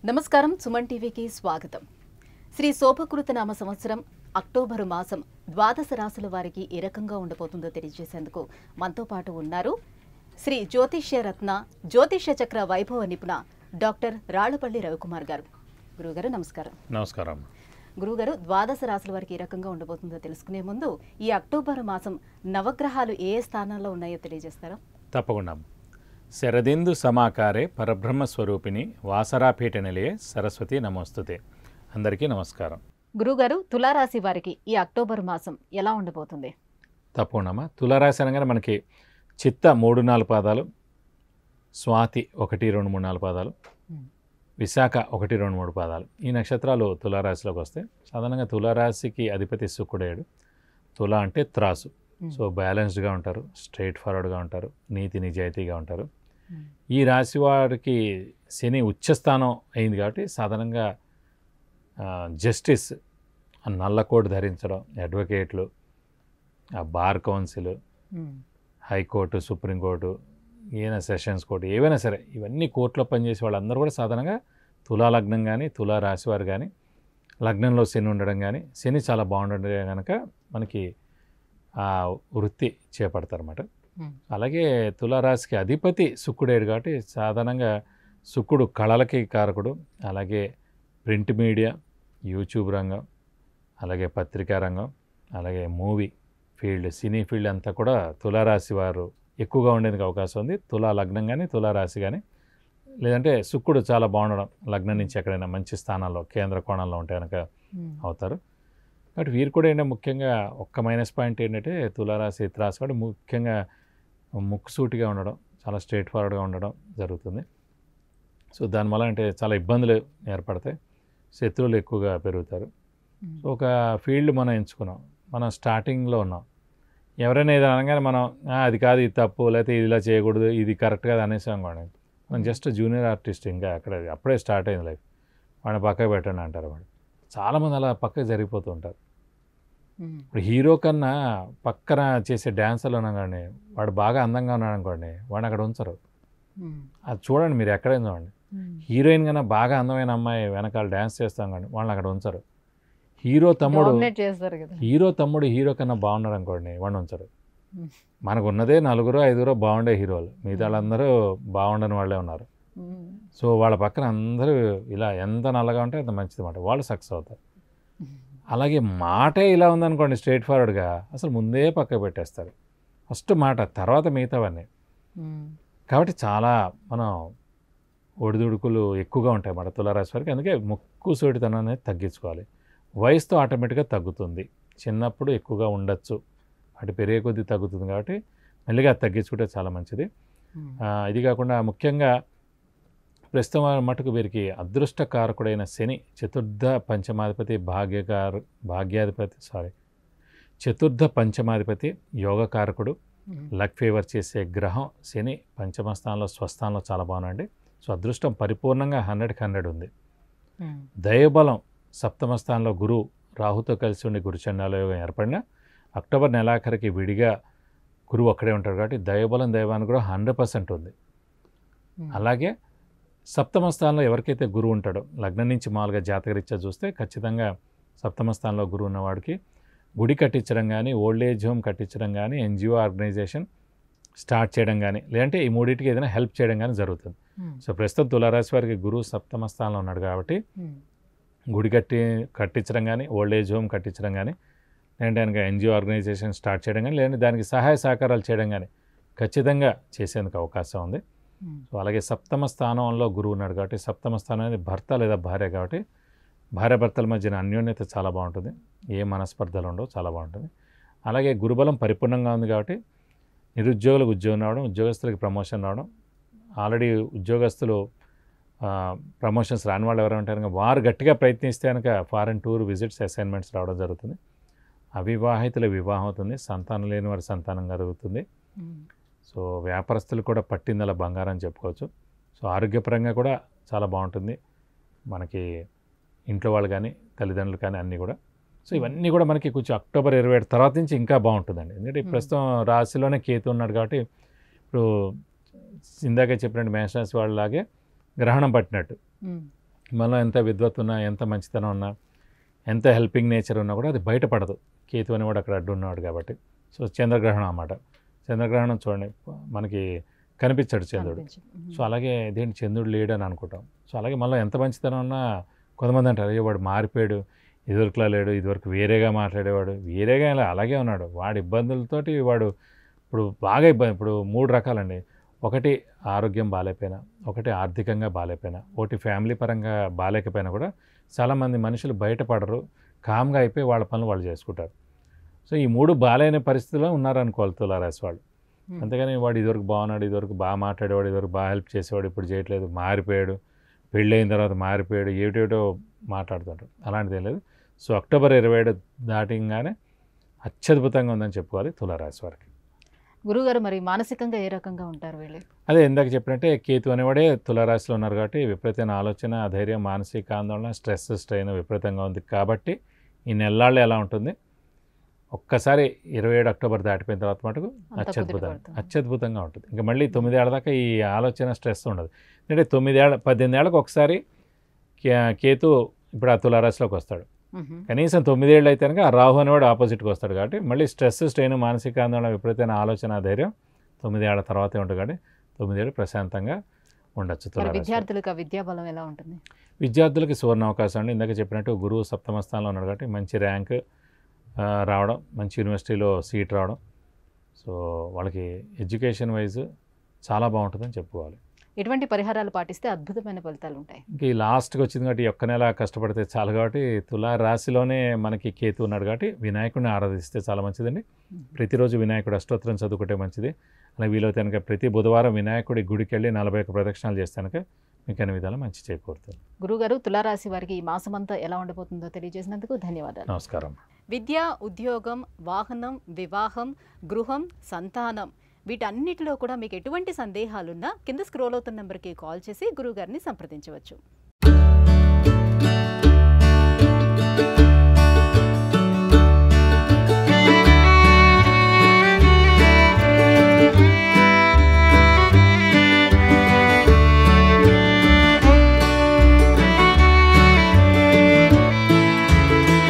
నమస్కారం సుమన్ టీవీకి స్వాగతం శ్రీ శోభకృత నామ సంవత్సరం అక్టోబరు మాసం ద్వాదశ రాశుల వారికి ఏ రకంగా ఉండబోతుందో తెలియజేసేందుకు మనతో పాటు ఉన్నారు శ్రీ జ్యోతిష్య రత్న జ్యోతిష్య చక్ర వైభవ నిపుణ డాక్టర్ రాళ్లపల్లి రవికుమార్ గారు గురుగారు నమస్కారం నమస్కారం గురుగారు ద్వాదశ రాశుల వారికి ఏ రకంగా ఉండబోతుందో తెలుసుకునే ముందు ఈ అక్టోబర్ మాసం నవగ్రహాలు ఏ ఏ స్థానాల్లో ఉన్నాయో తెలియజేస్తారా తప్పకుండా శరదిందు సమాకారే పరబ్రహ్మ స్వరూపిణి వాసరాపీఠ నిలయే సరస్వతి నమోస్తుతే అందరికీ నమస్కారం గురుగారు తులారాశి వారికి ఈ అక్టోబర్ మాసం ఎలా ఉండబోతుంది తప్పకుండా తులారాశి అనగానే మనకి చిత్త మూడు నాలుగు పాదాలు స్వాతి ఒకటి రెండు మూడు నాలుగు పాదాలు Hmm. విశాఖ ఒకటి రెండు మూడు పాదాలు ఈ నక్షత్రాలు తులారాశిలోకి వస్తాయి సాధారణంగా తులారాశికి అధిపతి శుక్రుడేడు తుల అంటే త్రాసు Hmm. సో బ్యాలెన్స్డ్గా ఉంటారు స్ట్రైట్ ఫార్వర్డ్గా ఉంటారు నీతి నిజాయితీగా ఉంటారు Hmm. ఈ రాశి వారికి శని ఉచ్చస్థానం అయింది కాబట్టి సాధారణంగా జస్టిస్ ఆ నల్ల కోట్ ధరించడం అడ్వకేట్లు ఆ బార్ కౌన్సిల్ హైకోర్టు సుప్రీంకోర్టు ఏదైనా సెషన్స్ కోర్టు ఏవైనా సరే ఇవన్నీ కోర్టులో పనిచేసే వాళ్ళందరూ కూడా సాధారణంగా తులా లగ్నం కానీ తులా రాశి వారు కానీ లగ్నంలో శని ఉండడం కానీ శని చాలా బాగుండడం కనుక మనకి ఆ వృత్తి చేపడతారన్నమాట Hmm. అలాగే తులారాశికి అధిపతి శుక్రుడేడు కాబట్టి సాధారణంగా శుక్రుడు కళలకి కారకుడు అలాగే ప్రింట్ మీడియా యూట్యూబ్ రంగం అలాగే పత్రికా రంగం అలాగే మూవీ ఫీల్డ్ సినీ ఫీల్డ్ అంతా కూడా తులారాశి వారు ఎక్కువగా ఉండేందుకు అవకాశం ఉంది తులా లగ్నం కానీ తులారాశి కానీ లేదంటే శుక్రుడు చాలా బాగుండడం లగ్నం నుంచి ఎక్కడైనా మంచి స్థానాల్లో కేంద్ర కోణంలో ఉంటే కనుక అవుతారు కాబట్టి వీరు కూడా ఏంటంటే ముఖ్యంగా ఒక్క మైనస్ పాయింట్ ఏంటంటే తులారాశి త్రాసు కూడా ముఖ్యంగా ముక్కుసూటిగా ఉండడం చాలా స్ట్రైట్ ఫార్వర్డ్గా ఉండడం జరుగుతుంది సో దానివల్ల అంటే చాలా ఇబ్బందులు ఏర్పడతాయి శత్రువులు ఎక్కువగా పెరుగుతారు సో ఒక ఫీల్డ్ మనం ఎంచుకున్నాం మనం స్టార్టింగ్లో ఉన్నాం ఎవరైనా ఏదో అనగానే మనం "ఆ, అది కాదు ఇది తప్పు లేకపోతే ఇది ఇలా చేయకూడదు ఇది కరెక్ట్ కాదు అనేసాం అనుకోండి మనం జస్ట్ జూనియర్ ఆర్టిస్ట్ ఇంకా అక్కడ అప్పుడే స్టార్ట్ అయింది లైఫ్ వాడిని పక్కకు పెట్టండి అంటారు వాడు చాలామంది అలా పక్కకు జరిగిపోతూ ఉంటారు ఇప్పుడు హీరో కన్నా పక్కన చేసే డ్యాన్సర్లు ఉన్నాగానే వాడు బాగా అందంగా ఉన్నాడు అనుకోండి వాడిని అక్కడ ఉంచరు అది చూడండి మీరు ఎక్కడైనా చూడండి హీరోయిన్ కన్నా బాగా అందమైన అమ్మాయి వెనకాల డ్యాన్స్ చేస్తాం కానీ వాళ్ళని అక్కడ ఉంచరు హీరో తమ్ముడు డామినేట్ చేస్తారు కదా హీరో తమ్ముడు హీరో కన్నా బాగున్నాడు అనుకోండి వాడిని ఉంచరు Hmm. మనకు ఉన్నదే నలుగురు ఐదుగురు బాగుండే హీరోలు మిగతా వాళ్ళందరూ బాగుండని వాళ్ళే ఉన్నారు సో వాళ్ళ పక్కన అందరూ ఇలా ఎంత నల్లగా ఉంటే అంత మంచిది మాట వాళ్ళు సక్సెస్ అవుతారు అలాగే మాటే ఇలా ఉందనుకోండి స్ట్రైట్ ఫార్వర్డ్గా అసలు ముందే పక్క పెట్టేస్తారు ఫస్ట్ మాట తర్వాత మిగతావన్నీ కాబట్టి చాలా మనం ఒడిదుడుకులు ఎక్కువగా ఉంటాయి మన తులారాశి వారికి అందుకే ముక్కు సోటితనం అనేది తగ్గించుకోవాలి వయసుతో ఆటోమేటిక్గా తగ్గుతుంది చిన్నప్పుడు ఎక్కువగా ఉండొచ్చు అటు పెరిగే కొద్దీ తగ్గుతుంది కాబట్టి మెల్లిగా తగ్గించుకుంటే చాలా మంచిది ఆ, ఇది కాకుండా ముఖ్యంగా ప్రస్తుతం మటుకు వీరికి అదృష్టకారకుడైన శని చతుర్థ పంచమాధిపతి భాగ్యకారు భాగ్యాధిపతి సారీ చతుర్థ పంచమాధిపతి యోగకారకుడు లక్ ఫేవర్ చేసే గ్రహం శని పంచమ స్థానంలో స్వస్థానంలో చాలా బాగుందండి సో అదృష్టం పరిపూర్ణంగా హండ్రెడ్కి హండ్రెడ్ ఉంది దైవబలం సప్తమ స్థానంలో గురువు రాహుతో కలిసి ఉండి గురుచండాల యోగం ఏర్పడిన అక్టోబర్ నెలాఖరికి విడిగా గురువు అక్కడే ఉంటారు కాబట్టి దైవబలం దైవానుగ్రహం హండ్రెడ్ పర్సెంట్ ఉంది అలాగే సప్తమ స్థానంలో ఎవరికైతే గురువు ఉంటాడో లగ్నం నుంచి మామూలుగా జాతకరీత్యా చూస్తే ఖచ్చితంగా సప్తమ స్థానంలో గురువు ఉన్నవాడికి గుడి కట్టించడం కానీ ఓల్డ్ ఏజ్ హోమ్ కట్టించడం కానీ ఎన్జిఓ ఆర్గనైజేషన్ స్టార్ట్ చేయడం కానీ లేదంటే ఈ మూడింటికి ఏదైనా హెల్ప్ చేయడం కానీ జరుగుతుంది సో ప్రస్తుతం తులారాశి వారికి గురువు సప్తమ స్థానంలో ఉన్నాడు కాబట్టి గుడి కట్టి కట్టించడం కానీ ఓల్డ్ ఏజ్ హోమ్ కట్టించడం కానీ లేదంటే కనుక ఎన్జిఓ ఆర్గనైజేషన్ స్టార్ట్ చేయడం కానీ లేదంటే దానికి సహాయ సహకారాలు చేయడం కానీ ఖచ్చితంగా చేసేందుకు అవకాశం ఉంది సో అలాగే సప్తమ స్థానంలో గురువు ఉన్నాడు కాబట్టి సప్తమ స్థానం అనేది భర్త లేదా భార్య కాబట్టి భార్యాభర్తల మధ్యన అన్యోన్యత చాలా బాగుంటుంది ఏ మనస్పర్ధలు ఉండవు చాలా బాగుంటుంది అలాగే గురుబలం పరిపూర్ణంగా ఉంది కాబట్టి నిరుద్యోగులకు ఉద్యోగం రావడం ఉద్యోగస్తులకి ప్రమోషన్ రావడం ఆల్రెడీ ఉద్యోగస్తులు ప్రమోషన్స్ రాని వాళ్ళు ఎవరు ఉంటారు కనుక వారు గట్టిగా ప్రయత్నిస్తే కనుక ఫారెన్ టూర్ విజిట్స్ అసైన్మెంట్స్ రావడం జరుగుతుంది అవివాహితుల వివాహం అవుతుంది సంతానం లేని వారి సంతానం కలుగుతుంది సో వ్యాపారస్తులు కూడా పట్టిందల బంగారం అని చెప్పుకోవచ్చు సో ఆరోగ్యపరంగా కూడా చాలా బాగుంటుంది మనకి ఇంట్లో వాళ్ళు కానీ తల్లిదండ్రులు కానీ అన్నీ కూడా సో ఇవన్నీ కూడా మనకి కొంచెం అక్టోబర్ ఇరవై ఏడు తర్వాత నుంచి ఇంకా బాగుంటుందండి ఎందుకంటే ఈ Hmm. ప్రస్తుతం రాశిలోనే కేతు ఉన్నాడు కాబట్టి ఇప్పుడు ఇందాక చెప్పినట్టు మేషరాశి వాళ్ళలాగే గ్రహణం పట్టినట్టు మనలో ఎంత విద్వత్ ఉన్నా ఎంత మంచితనం ఉన్నా ఎంత హెల్పింగ్ నేచర్ ఉన్నా కూడా అది బయటపడదు కేతు అనేవాడు అక్కడ అడ్డు ఉన్నాడు కాబట్టి సో చంద్రగ్రహణం అన్నమాట చంద్రగ్రహణం చూడండి మనకి కనిపించాడు చంద్రుడు అనిపించు. మ్మ్. సో అలాగే ఇదేంటి చంద్రుడు లేడు అని అనుకుంటాం సో అలాగే మళ్ళీ ఎంత మంచితనం ఉన్నా కొంతమంది అంటారు అయ్యో వాడు మారిపోయాడు ఇదివరకులా లేడు ఇదివరకు వేరేగా మాట్లాడేవాడు వేరేగా ఇలా అలాగే ఉన్నాడు వాడి ఇబ్బందులతోటి వాడు ఇప్పుడు బాగా ఇబ్బంది ఇప్పుడు మూడు రకాలండి ఒకటి ఆరోగ్యం బాగాలేకపోయినా ఒకటి ఆర్థికంగా బాగాలేకపోయినా ఒకటి ఫ్యామిలీ పరంగా బాగాలేకపోయినా కూడా చాలామంది మనుషులు బయటపడరు కామ్గా అయిపోయి వాళ్ళ పనులు వాళ్ళు చేసుకుంటారు సో ఈ మూడు బాగాలేని పరిస్థితిలో ఉన్నారనుకోవాలి తులారాశి వాళ్ళు మ్మ్. అంతేగాని వాడు ఇదివరకు బాగున్నాడు ఇదివరకు బాగా మాట్లాడేవాడు ఇదివరకు బాగా హెల్ప్ చేసేవాడు ఇప్పుడు చేయట్లేదు మారిపోయాడు పెళ్ళైన తర్వాత మారిపోయాడు ఏటేటో మాట్లాడుతుంటాడు అలాంటిది ఏం లేదు సో అక్టోబర్ ఇరవై ఏడు దాటిగానే అత్యద్భుతంగా ఉందని చెప్పుకోవాలి తులారాశి వారికి గురుగారు మరి మానసికంగా ఏ రకంగా ఉంటారు వీళ్ళు అదే ఇందాక చెప్పినట్టే కేతు అనేవాడే తులారాశిలో ఉన్నారు కాబట్టి విపరీతమైన ఆలోచన అధైర్యం మానసిక ఆందోళన స్ట్రెస్ స్ట్రెయిన్ విపరీతంగా ఉంది కాబట్టి ఈ నెల్లాళ్ళు ఎలా ఉంటుంది ఒక్కసారి ఇరవై ఏడు అక్టోబర్ దాటిపోయిన తర్వాత మటుకు అంత అత్యద్భుతంగా కుదిరిపడుతుంది. అత్యద్భుతంగా ఉంటుంది ఇంకా మళ్ళీ తొమ్మిదేళ్ల దాకా ఈ ఆలోచన స్ట్రెస్ ఉండదు అంటే తొమ్మిదేళ్ళ పద్దెనిమిది ఏళ్ళకి ఒకసారి కే- కేతు ఇప్పుడు ఆ తులారాశిలోకి వస్తాడు మ్మ్. కనీసం తొమ్మిదేళ్ళు అయితే కనుక ఆ రాహు అనేవాడు ఆపోజిట్కి వస్తాడు కాబట్టి మళ్ళీ స్ట్రెస్ స్ట్రెయిన్ మానసిక ఆందోళన విపరీతమైన ఆలోచన ధైర్యం తొమ్మిదేళ్ల తర్వాతే ఉంటుంది కాబట్టి తొమ్మిదేళ్ళు ప్రశాంతంగా ఉండొచ్చు మరి తులారాశి విద్యార్థులకు ఆ విద్యాబలం ఎలా ఉంటుంది విద్యార్థులకి సువర్ణ అవకాశం అండి ఇందాక చెప్పినట్టు గురువు సప్తమ స్థానంలో ఉన్నాడు కాబట్టి మంచి ర్యాంక్ ఆ, రావడం మంచి యూనివర్సిటీలో సీట్ రావడం సో వాళ్ళకి ఎడ్యుకేషన్ వైజ్ చాలా బాగుంటుందని చెప్పుకోవాలి ఎటువంటి పరిహారాలు పాటిస్తే అద్భుతమైన ఫలితాలు ఉంటాయి ఇంక ఈ లాస్ట్కి వచ్చింది కాబట్టి ఈ ఒక్క నెల కష్టపడితే చాలు కాబట్టి తులా రాశిలోనే మనకి కేతు ఉన్నాడు కాబట్టి వినాయకుడిని ఆరాధిస్తే చాలా మంచిదండి ప్రతిరోజు వినాయకుడు అష్టోత్తరం చదువుకుంటే మంచిది అలా వీలైతే కనుక ప్రతి బుధవారం వినాయకుడి గుడికి వెళ్ళి నలభై ఒక్క ప్రదక్షిణాలు చేస్తే కనుక మీకు అన్ని విధాలు మంచి చేకూరుతుంది గురుగారు తులారాశి వారికి ఈ మాసమంతా ఎలా ఉండబోతుందో తెలియజేసినందుకు ధన్యవాదాలు నమస్కారం విద్య ఉద్యోగం వాహనం వివాహం గృహం సంతానం వీటన్నిటిలో కూడా మీకు ఎటువంటి సందేహాలున్నా కింద స్క్రోల్ అవుతున్న నెంబర్కి కాల్ చేసి గురుగారిని సంప్రదించవచ్చు